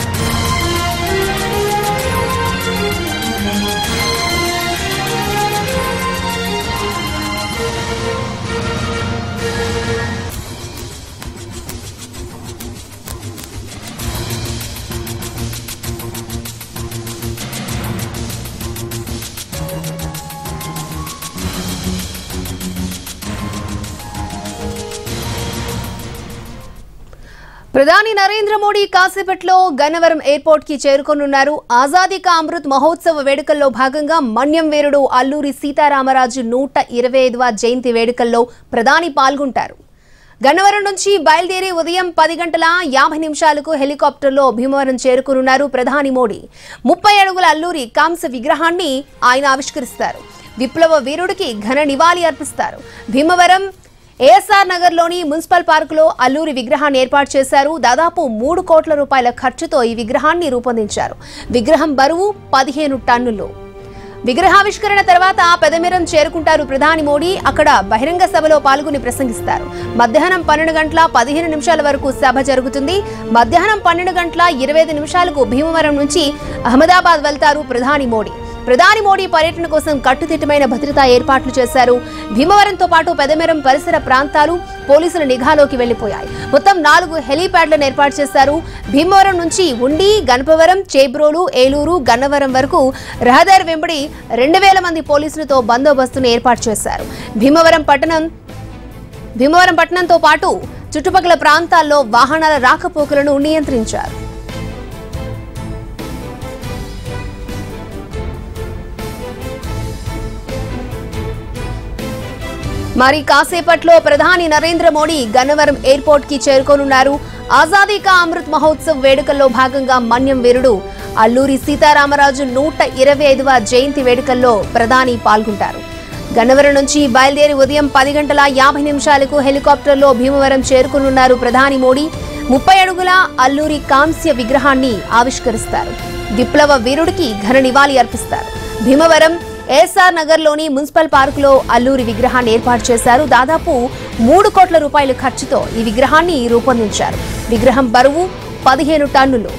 ప్రధాని నరేంద్ర మోడీ కాసేపట్లో గన్నవరం ఎయిర్పోర్ట్ కి చేరుకోనున్నారు ఆజాదీ కా అమృత్ మహోత్సవ వేడుకల్లో భాగంగా మన్యం వీరుడు అల్లూరి సీతారామరాజు నూట ఇరవై ఐదవ జయంతి వేడుకల్లో ప్రధాని పాల్గొంటారు గన్నవరం నుంచి బయలుదేరి ఉదయం పది గంటల యాభై నిమిషాలకు హెలికాప్టర్లో భీమవరం చేరుకునున్నారు ప్రధాని మోడీ ముప్పై అడుగుల అల్లూరి కాంస్య విగ్రహాన్ని ఆయన ఆవిష్కరిస్తారు విప్లవ వీరుడికి ఘన నివాళి అర్పిస్తారు భీమవరం ఏఎస్ఆర్ నగర్లోని మున్సిపల్ పార్కులో అల్లూరి విగ్రహాన్ని ఏర్పాటు చేశారు దాదాపు మూడు కోట్ల రూపాయల ఖర్చుతో ఈ విగ్రహాన్ని రూపొందించారు విగ్రహం బరువు పదిహేను టన్నులు విగ్రహావిష్కరణ తర్వాత పెదమిరం చేరుకుంటారు ప్రధాని మోడీ అక్కడ బహిరంగ సభలో పాల్గొని ప్రసంగిస్తారు మధ్యాహ్నం పన్నెండు గంటల పదిహేను నిమిషాల వరకు సభ జరుగుతుంది మధ్యాహ్నం పన్నెండు గంటల ఇరవై ఐదు నిమిషాలకు భీమవరం నుంచి అహ్మదాబాద్ వెళ్తారు ప్రధాని మోడీ ప్రధాని మోడీ పర్యటన కోసం కట్టుదిట్టమైన భద్రతా ఏర్పాట్లు చేశారు భీమవరంతో పాటు పెదమెరం పరిసర ప్రాంతాలు పోలీసుల నిఘాలోకి వెళ్లిపోయాయి మొత్తం నాలుగు హెలీప్యాడ్లను ఏర్పాటు చేశారు భీమవరం నుంచి ఉండి గణపవరం చేబ్రోలు ఏలూరు గన్నవరం వరకు రహదారి వెంబడి రెండు వేల మంది పోలీసులతో బందోబస్తును ఏర్పాటు చేశారు భీమవరం పట్టణం భీమవరం పట్టణంతో పాటు చుట్టుపక్కల ప్రాంతాల్లో వాహనాల రాకపోకలను నియంత్రించారు మరి కాసేపట్లో ప్రధాని నరేంద్ర మోడీ గన్నవరం ఎయిర్పోర్ట్ కి చేరుకోనున్నారు ఆజాదీ కా అమృత్ మహోత్సవ్ వేడుకల్లో భాగంగా మన్యం వీరుడు అల్లూరి సీతారామరాజు నూట ఇరవై ఐదవ జయంతి వేడుకల్లో ప్రధాని పాల్గొంటారు గన్నవరం నుంచి బయలుదేరి ఉదయం పది గంటల యాభై నిమిషాలకు హెలికాప్టర్లో భీమవరం చేరుకునున్నారు ప్రధాని మోడీ ముప్పై అడుగుల అల్లూరి కాంస్య విగ్రహాన్ని ఆవిష్కరిస్తారు విప్లవ వీరుడికి ఘన నివాళి అర్పిస్తారు భీమవరం ఎస్ఆర్ నగర్లోని మున్సిపల్ పార్కులో అల్లూరి విగ్రహాన్ని ఏర్పాటు చేశారు దాదాపు మూడు కోట్ల రూపాయల ఖర్చుతో ఈ విగ్రహాన్ని రూపొందించారు విగ్రహం బరువు పదిహేను టన్నులు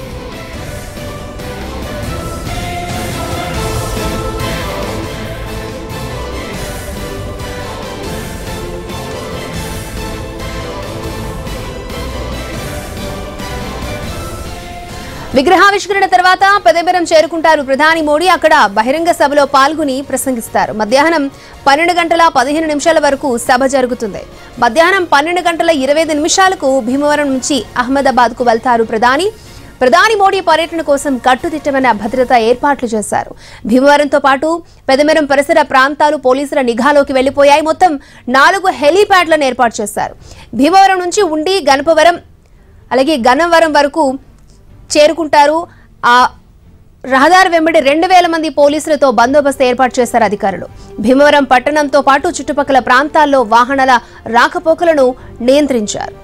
విగ్రహావిష్కరణ తర్వాత పెదబెరం చేరుకుంటారు ప్రధాని మోడీ అక్కడ బహిరంగ సభలో పాల్గొని ప్రసంగిస్తారు మధ్యాహ్నం పన్నెండు గంటల పదిహేను నిమిషాల వరకు సభ జరుగుతుంది మధ్యాహ్నం పన్నెండు గంటల ఇరవై ఐదు నిమిషాలకు భీమవరం నుంచి అహ్మదాబాద్ కు వెళ్తారు ప్రధాని ప్రధాని మోడీ పర్యటన కోసం కట్టుదిట్టమైన భద్రతా ఏర్పాట్లు చేశారు భీమవరంతో పాటు పెదమెరం పరిసర ప్రాంతాలు పోలీసుల నిఘాలోకి వెళ్లిపోయాయి మొత్తం నాలుగు హెలీప్యాడ్లను ఏర్పాటు చేశారు భీమవరం నుంచి ఉండి గణపవరం అలాగే గన్నవరం వరకు చేరుకుంటారు ఆ రహదారి వెంబడి రెండు వేల మంది పోలీసులతో బందోబస్తు ఏర్పాటు చేశారు అధికారులు భీమవరం పట్టణంతో పాటు చుట్టుపక్కల ప్రాంతాల్లో వాహనాల రాకపోకలను నియంత్రించారు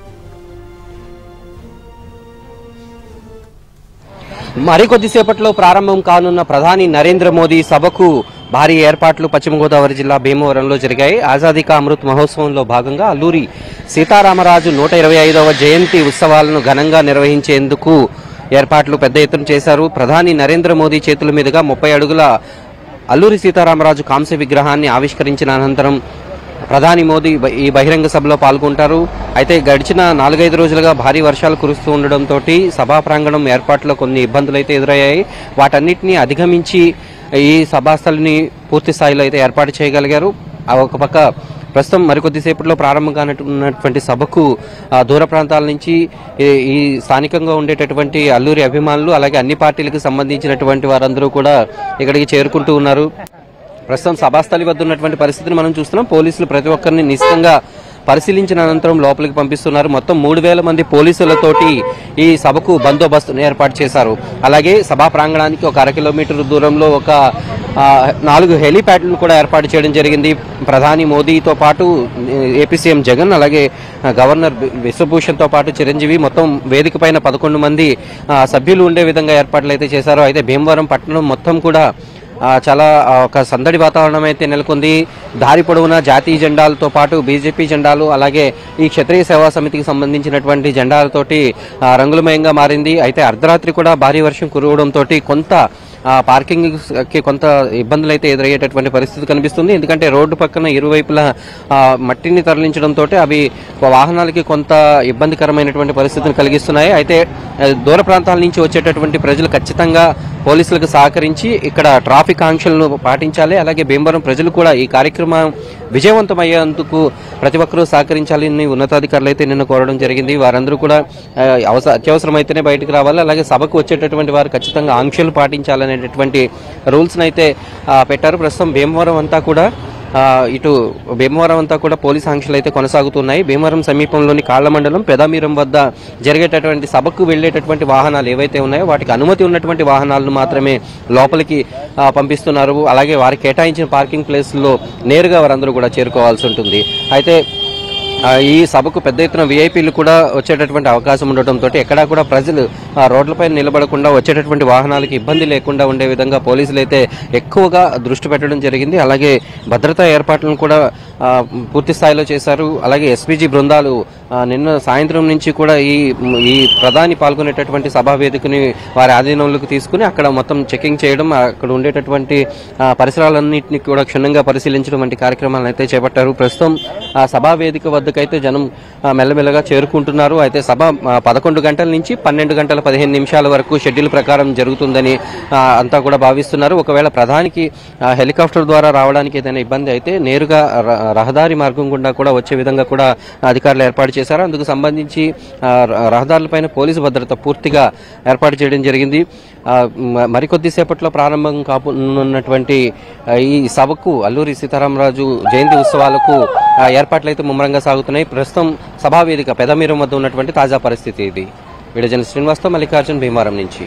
మరికొద్దిసేపట్లో ప్రారంభం కానున్న ప్రధాని నరేంద్ర మోదీ సభకు భారీ ఏర్పాట్లు పశ్చిమ గోదావరి జిల్లా భీమవరంలో జరిగాయి ఆజాదీ కా అమృత్ మహోత్సవంలో భాగంగా అల్లూరి సీతారామరాజు నూట ఇరవై ఐదవ జయంతి ఉత్సవాలను ఘనంగా నిర్వహించేందుకు ఏర్పాట్లు పెద్ద ఎత్తున చేశారు ప్రధాని నరేంద్ర మోదీ చేతుల మీదుగా ముప్పై అడుగుల అల్లూరి సీతారామరాజు కాంస్య విగ్రహాన్ని ఆవిష్కరించిన అనంతరం ప్రధాని మోదీ బ- ఈ బహిరంగ సభలో పాల్గొంటారు అయితే గడిచిన నాలుగైదు రోజులుగా భారీ వర్షాలు కురుస్తూ ఉండడంతో సభా ప్రాంగణం ఏర్పాట్లో కొన్ని ఇబ్బందులు అయితే ఎదురయ్యాయి వాటన్నిటిని అధిగమించి ఈ సభాస్థలిని పూర్తి స్థాయిలో అయితే ఏర్పాటు చేయగలిగారు ఆ ఒక పక్క ప్రస్తుతం మరికొద్దిసేపట్లో ప్రారంభం కానున్నటువంటి సభకు ఆ, దూర ప్రాంతాల నుంచి ఈ- ఈ స్థానికంగా ఉండేటటువంటి అల్లూరి అభిమానులు అలాగే అన్ని పార్టీలకు సంబంధించినటువంటి వారందరూ కూడా ఇక్కడికి చేరుకుంటూ ఉన్నారు ప్రస్తుతం సభాస్థలి వద్ద ఉన్నటువంటి పరిస్థితిని మనం చూస్తున్నాం పోలీసులు ప్రతి ఒక్కరిని నిశ్చితంగా పరిశీలించిన అనంతరం లోపలికి పంపిస్తున్నారు మొత్తం మూడు వేల మంది పోలీసులతోటి ఈ సభకు బందోబస్తును ఏర్పాటు చేశారు అలాగే సభా ప్రాంగణానికి ఒక అర కిలోమీటర్ దూరంలో ఒక ఆ, నాలుగు హెలీప్యాడ్లను కూడా ఏర్పాటు చేయడం జరిగింది ప్రధాని మోదీతో పాటు ఏపీ సీఎం జగన్ అలాగే ఆ, గవర్నర్ వి- విశ్వభూషణ్తో పాటు చిరంజీవి మొత్తం వేదిక పైన పదకొండు మంది ఆ, సభ్యులు ఉండే విధంగా ఏర్పాట్లు అయితే చేశారు అయితే భీమవరం పట్టణం మొత్తం కూడా ఆ, చాలా ఆ, ఒక సందడి వాతావరణం అయితే నెలకొంది దారి పొడవునా జాతీయ జెండాలతో పాటు బీజేపీ జెండాలు అలాగే ఈ క్షత్రియ సేవా సమితికి సంబంధించినటువంటి జెండాలతోటి ఆ, రంగులమయంగా మారింది అయితే అర్ధరాత్రి కూడా భారీ వర్షం కురవడంతో కొంత ఆ, పార్కింగ్ కి కొంత ఇబ్బందులు అయితే ఎదురయ్యేటటువంటి పరిస్థితి కనిపిస్తుంది ఎందుకంటే రోడ్డు పక్కన ఇరువైపులా ఆ, మట్టిని తరలించడంతో అవి వాహనాలకి కొంత ఇబ్బందికరమైనటువంటి పరిస్థితిని కలిగిస్తున్నాయి అయితే ఆ, దూర ప్రాంతాల నుంచి వచ్చేటటువంటి ప్రజలు ఖచ్చితంగా పోలీసులకు సహకరించి ఇక్కడ ట్రాఫిక్ ఆంక్షలను పాటించాలి అలాగే భీమవరం ప్రజలు కూడా ఈ కార్యక్రమం విజయవంతమయ్యేందుకు ప్రతి ఒక్కరూ సహకరించాలని ఉన్నతాధికారులు అయితే నిన్న కోరడం జరిగింది వారందరూ కూడా ఆ, అవసర అత్యవసరమైతేనే బయటకు రావాలి అలాగే సభకు వచ్చేటటువంటి వారు ఖచ్చితంగా ఆంక్షలు పాటించాలనేటటువంటి రూల్స్ని అయితే ఆ, పెట్టారు ప్రస్తుతం భీమవరం అంతా కూడా ఆ, ఇటు భీమవరం అంతా కూడా పోలీస్ ఆంక్షలు అయితే కొనసాగుతున్నాయి భీమవరం సమీపంలోని కాళ్ల మండలం పెదామీరం వద్ద జరిగేటటువంటి సభకు వెళ్ళేటటువంటి వాహనాలు ఏవైతే ఉన్నాయో వాటికి అనుమతి ఉన్నటువంటి వాహనాలను మాత్రమే లోపలికి ఆ, పంపిస్తున్నారు అలాగే వారికి కేటాయించిన పార్కింగ్ ప్లేస్లో నేరుగా వారందరూ కూడా చేరుకోవాల్సి ఉంటుంది అయితే ఆ, ఈ సభకు పెద్ద ఎత్తున విఐపీలు కూడా వచ్చేటటువంటి అవకాశం ఉండటంతో ఎక్కడా కూడా ప్రజలు ఆ, రోడ్లపై నిలబడకుండా వచ్చేటటువంటి వాహనాలకు ఇబ్బంది లేకుండా ఉండే విధంగా పోలీసులు అయితే ఎక్కువగా దృష్టి పెట్టడం జరిగింది అలాగే భద్రతా ఏర్పాట్లను కూడా ఆ, పూర్తి స్థాయిలో చేశారు అలాగే ఎస్పీజీ బృందాలు ఆ, నిన్న సాయంత్రం నుంచి కూడా ఈ ఈ ప్రధాని పాల్గొనేటటువంటి సభా వేదికని వారి ఆధీనంలోకి తీసుకుని అక్కడ మొత్తం చెకింగ్ చేయడం అక్కడ ఉండేటటువంటి ఆ, పరిసరాలన్నింటినీ కూడా క్షుణ్ణంగా పరిశీలించడం వంటి కార్యక్రమాలను అయితే చేపట్టారు ప్రస్తుతం ఆ సభా వేదిక వద్దకైతే జనం ఆ, మెల్లమెల్లగా చేరుకుంటున్నారు అయితే సభ ఆ, పదకొండు గంటల నుంచి పన్నెండు గంటల పదిహేను నిమిషాల వరకు షెడ్యూల్ ప్రకారం జరుగుతుందని ఆ, అంతా కూడా భావిస్తున్నారు ఒకవేళ ప్రధానికి ఆ, హెలికాప్టర్ ద్వారా రావడానికి ఏదైనా ఇబ్బంది అయితే నేరుగా ర- రహదారి మార్గం గుండా కూడా వచ్చే విధంగా కూడా అధికారులు ఏర్పాటు చేశారు అందుకు సంబంధించి ఆ, ర- రహదారులపైన పోలీసు భద్రత పూర్తిగా ఏర్పాటు చేయడం జరిగింది ఆ, మ- మరికొద్ది సేపట్లో ప్రారంభం కానున్నటువంటి ఆ, ఈ సభకు అల్లూరి సీతారామరాజు జయంతి ఉత్సవాలకు ఆ, ఏర్పాట్లు అయితే ముమ్మరంగా సాగుతున్నాయి ప్రస్తుతం సభావేదిక పెదమీరం వద్ద ఉన్నటువంటి తాజా పరిస్థితి ఇది విడజన శ్రీనివాస్తో మల్లికార్జున్ భీమారం నుంచి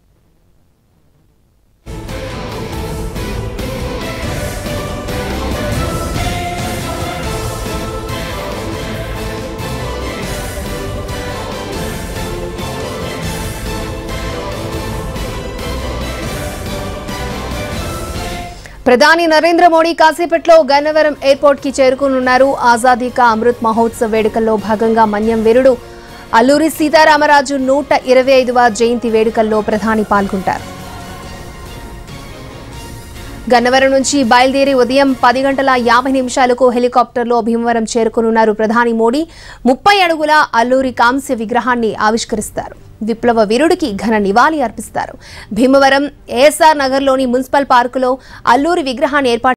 ప్రధాని నరేంద్ర మోడీ కాసేపట్లో గన్నవరం ఎయిర్పోర్ట్ కి చేరుకునున్నారు ఆజాదీ కా అమృత్ మహోత్సవ్ వేడుకల్లో భాగంగా మన్యం వీరుడు అల్లూరి సీతారామరాజు నూట ఇరవై ఐదవ జయంతి వేడుకల్లో ప్రధాని పాల్గొంటారు గన్నవరం నుంచి బయలుదేరి ఉదయం పది గంటల యాభై నిమిషాలకు హెలికాప్టర్లో భీమవరం చేరుకునున్నారు ప్రధాని మోడీ ముప్పై అడుగుల అల్లూరి కాంస్య విగ్రహాన్ని ఆవిష్కరిస్తారు విప్లవ వీరుడికి ఘన నివాళి అర్పిస్తారు భీమవరం ఏఎస్ఆర్ నగర్లోని మున్సిపల్ పార్కులో అల్లూరి విగ్రహాన్ని ఏర్పాటు